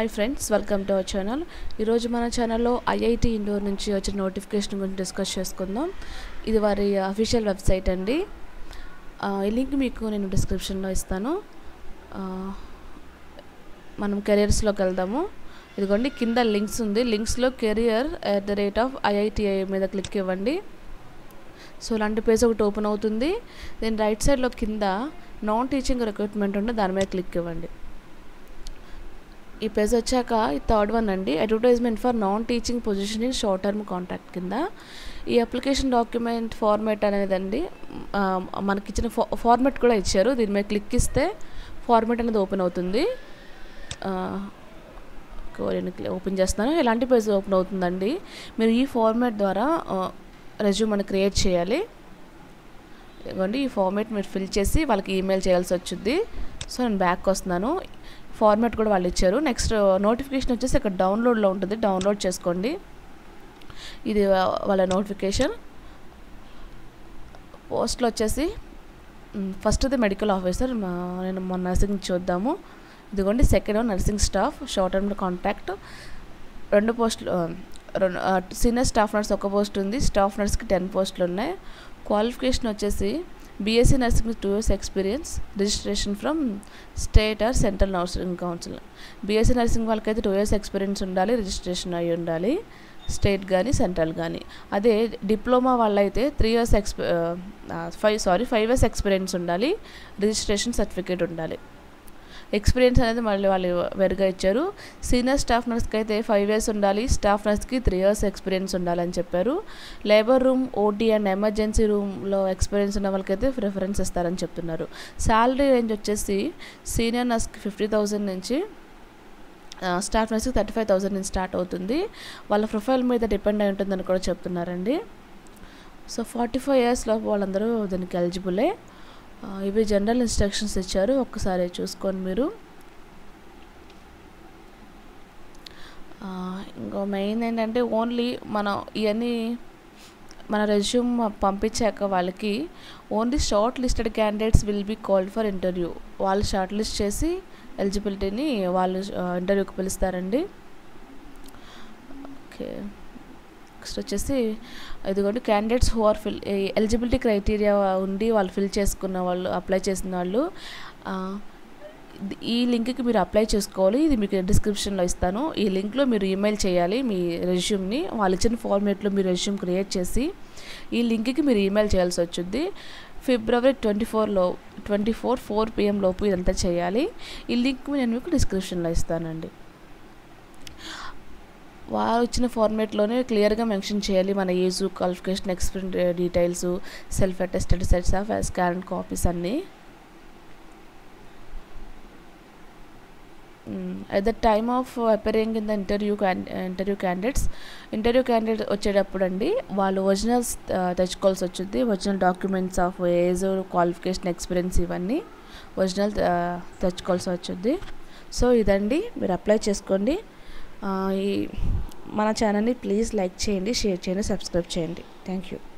hi friends welcome to our channel ఈరోజు మన ఛానల్లో ఐఐటి ఇండోర్ నుంచి వచ్చిన నోటిఫికేషన్ గురించి డిస్కస్ చేసుకుందాం ఇది వారి అఫీషియల్ వెబ్సైట్ అండి ఆ, ఈ లింక్ మీకు నేను డిస్క్రిప్షన్లో ఇస్తాను ఆ, మనం కెరియర్స్లోకి వెళ్దాము ఇదిగోండి కింద లింక్స్ ఉంది లింక్స్లో career at the rate of IITI మీద క్లిక్ ఇవ్వండి సో ఇలాంటి పేజ్ ఒకటి ఓపెన్ అవుతుంది దెన్ రైట్ సైడ్లో కింద నాన్ టీచింగ్ రిక్రూట్మెంట్ ఉంటే దాని మీద క్లిక్ ఇవ్వండి ఈ పేజ్ వచ్చాక ఈ థర్డ్ వన్ అండి advertisement for non teaching position in short term contract కింద ఈ అప్లికేషన్ డాక్యుమెంట్ ఫార్మాట్ అనేదండి ఆ, మనకి ఇచ్చిన ఫా ఫార్మాట్ కూడా ఇచ్చారు దీని మీద క్లిక్ ఇస్తే ఫార్మాట్ అనేది ఓపెన్ అవుతుంది ఆ, నేను ఓపెన్ చేస్తున్నాను ఎలాంటి పేజ్ ఓపెన్ అవుతుందండి మీరు ఈ ఫార్మాట్ ద్వారా రెజ్యూమ్ అని క్రియేట్ చేయాలి ఇదిగోండి ఈ ఫార్మాట్ మీరు ఫిల్ చేసి వాళ్ళకి ఈమెయిల్ చేయాల్సి వచ్చింది సో నేను బ్యాక్ వస్తున్నాను ఫార్మాట్ కూడా వాళ్ళు ఇచ్చారు నెక్స్ట్ నోటిఫికేషన్ వచ్చేసి ఇక్కడ డౌన్లోడ్లో ఉంటుంది డౌన్లోడ్ చేసుకోండి ఇది వా- వాళ్ళ నోటిఫికేషన్ పోస్ట్లో వచ్చేసి ఫస్ట్ది మెడికల్ ఆఫీసర్ నేను మన నర్సింగ్ చూద్దాము ఇదిగోండి second nursing staff short term contact రెండు పోస్టులు ఆ, రెండు సీనియర్ స్టాఫ్ నర్స్ ఒక పోస్ట్ ఉంది స్టాఫ్ నర్స్కి టెన్ పోస్టులు ఉన్నాయి క్వాలిఫికేషన్ వచ్చేసి BSc nursing two years experience registration from state or central nursing council BSc nursing వాళ్ళకైతే టూ ఇయర్స్ ఎక్స్పీరియన్స్ ఉండాలి రిజిస్ట్రేషన్ అయి ఉండాలి స్టేట్ కానీ సెంట్రల్ కానీ అదే డిప్లొమా వాళ్ళైతే త్రీ ఇయర్స్ ఎక్స్పీ five sorry five years experience ఉండాలి రిజిస్ట్రేషన్ సర్టిఫికేట్ ఉండాలి ఎక్స్పీరియన్స్ అనేది మళ్ళీ వాళ్ళు వేరుగా ఇచ్చారు సీనియర్ స్టాఫ్ నర్స్కి అయితే ఫైవ్ ఇయర్స్ ఉండాలి స్టాఫ్ నర్స్కి త్రీ ఇయర్స్ ఎక్స్పీరియన్స్ ఉండాలని చెప్పారు labour room OT and emergency రూమ్లో ఎక్స్పీరియన్స్ ఉన్న వాళ్ళకైతే ప్రిఫరెన్స్ ఇస్తారని చెప్తున్నారు శాలరీ రేంజ్ వచ్చేసి సీనియర్ నర్స్కి ఫిఫ్టీ థౌజండ్ నుంచి స్టాఫ్ నర్స్కి థర్టీ ఫైవ్ థౌజండ్ నుంచి స్టార్ట్ అవుతుంది వాళ్ళ ప్రొఫైల్ మీద డిపెండ్ అయి ఉంటుందని కూడా చెప్తున్నారండి సో ఫార్టీ ఫైవ్ ఇయర్స్లో వాళ్ళందరూ దీనికి ఎలిజిబులే ఆ, ఇవి జనరల్ ఇన్స్ట్రక్షన్స్ ఇచ్చారు ఒక్కసారి చూసుకోండి మీరు ఆ, ఇంకో మెయిన్ ఏంటంటే ఓన్లీ మనం ఇవన్నీ మన రెజ్యూమ్ పంపించాక వాళ్ళకి only short listed candidates will be called for interview వాళ్ళు షార్ట్ లిస్ట్ చేసి ఎలిజిబిలిటీని వాళ్ళు ఇంటర్వ్యూకి పిలుస్తారండి ఓకే నెక్స్ట్ వచ్చేసి ఇదిగోండి candidates who are fill eligibility criteria ఉండి వాళ్ళు ఫిల్ చేసుకున్న వాళ్ళు అప్లై చేసిన వాళ్ళు ఆ, ఇది- ఈ లింక్కి మీరు అప్లై చేసుకోవాలి ఇది మీకు డిస్క్రిప్షన్లో ఇస్తాను ఈ లింక్లో మీరు ఈమెయిల్ చేయాలి మీ రెజ్యూమ్ని వాళ్ళు ఇచ్చిన ఫార్మేట్లో మీరు రెజ్యూమ్ క్రియేట్ చేసి ఈ లింక్కి మీరు ఈమెయిల్ చేయాల్సి వచ్చింది ఫిబ్రవరి ట్వంటీ ఫోర్లో ట్వంటీ ఫోర్ ఫోర్ పిఎం లోపు ఇదంతా చేయాలి ఈ లింక్ నేను మీకు డిస్క్రిప్షన్లో ఇస్తానండి వారు ఇచ్చిన ఫార్మేట్లోనే క్లియర్గా మెన్షన్ చేయాలి మన age qualification experience details self attested sets of scan copies అన్నీ at the time of appearing in the interview interview candidates interview candidate వచ్చేటప్పుడు అండి వాళ్ళు ఒరిజినల్స్ తెచ్చుకోవాల్సి వచ్చింది original documents of age qualification experience ఇవన్నీ ఒరిజినల్ తెచ్చుకోవాల్సి వచ్చింది సో ఇదండి మీరు అప్లై చేసుకోండి ఆ, ఈ మన ఛానల్ని ప్లీజ్ లైక్ చేయండి షేర్ చేయండి సబ్స్క్రైబ్ చేయండి థ్యాంక్ యూ